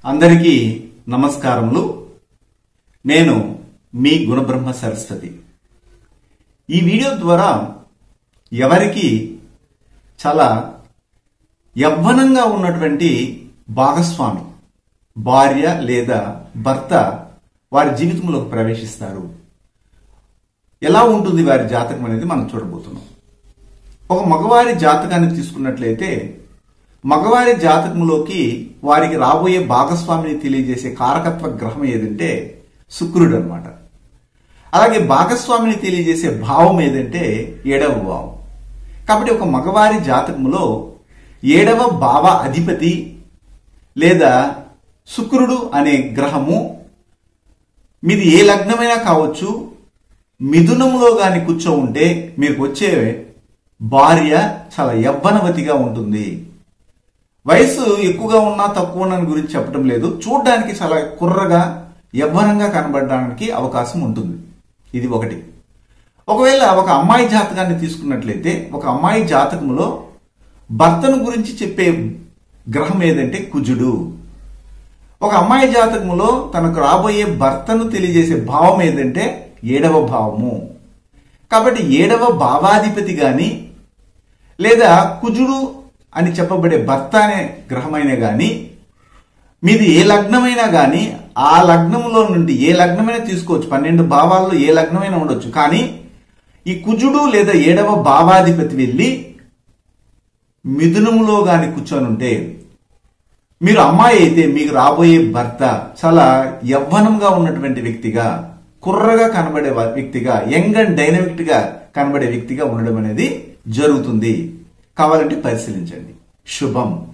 అందరికీ నమస్కారములు నేను మీ గుణబ్రహ్మ సరస్వతి ఈ వీడియో ద్వారా ఎవరికి చాలా యవ్వనంగా ఉన్నటువంటి భాగస్వామి భార్య లేదా భర్త వారి జీవితంలోకి ప్రవేశిస్తారు ఎలా ఉంటుంది వారి జాతకం అనేది మనం చూడబోతున్నాం ఒక మగవారి జాతకాన్ని తీసుకున్నట్లయితే మగవారి జాతకంలోకి వారికి రాబోయే భాగస్వామిని తెలియజేసే కారకత్వ గ్రహం ఏదంటే శుక్రుడు అనమాట అలాగే భాగస్వామిని తెలియజేసే భావం ఏదంటే ఏడవ భావం కాబట్టి ఒక మగవారి జాతకంలో ఏడవ భావ అధిపతి లేదా శుక్రుడు అనే గ్రహము మీది ఏ లగ్నమైనా కావచ్చు మిథునంలో గాని కూర్చో ఉంటే మీకు వచ్చే భార్య చాలా యవ్వనవతిగా ఉంటుంది వయసు ఎక్కువగా ఉన్నా తక్కువ ఉన్నా గురించి చెప్పడం లేదు చూడడానికి చాలా కుర్రగా యవ్వనంగా కనబడడానికి అవకాశం ఉంటుంది ఇది ఒకటి ఒకవేళ ఒక అమ్మాయి జాతకాన్ని తీసుకున్నట్లయితే ఒక అమ్మాయి జాతకంలో భర్తను గురించి చెప్పే గ్రహం ఏదంటే కుజుడు ఒక అమ్మాయి జాతకంలో తనకు రాబోయే భర్తను తెలియజేసే భావం ఏదంటే ఏడవ భావము కాబట్టి ఏడవ భావాధిపతి గాని లేదా కుజుడు అని చెప్పబడే భర్త అనే గ్రహమైనా గాని మీది ఏ లగ్నమైనా గాని ఆ లగ్నంలో నుండి ఏ లగ్నమైనా తీసుకోవచ్చు పన్నెండు భావాల్లో ఏ లగ్నమైనా ఉండొచ్చు కానీ ఈ కుజుడు లేదా ఏడవ భావాధిపతి వెళ్ళి మిథునములో గాని కూర్చొని ఉంటే మీరు అమ్మాయి అయితే మీకు రాబోయే భర్త చాలా యవ్వనంగా ఉన్నటువంటి వ్యక్తిగా కుర్రగా కనబడే వ్యక్తిగా యంగ్ అండ్ డైనమిక్ గా కనబడే వ్యక్తిగా ఉండడం అనేది జరుగుతుంది కావాలంటే పరిశీలించండి శుభం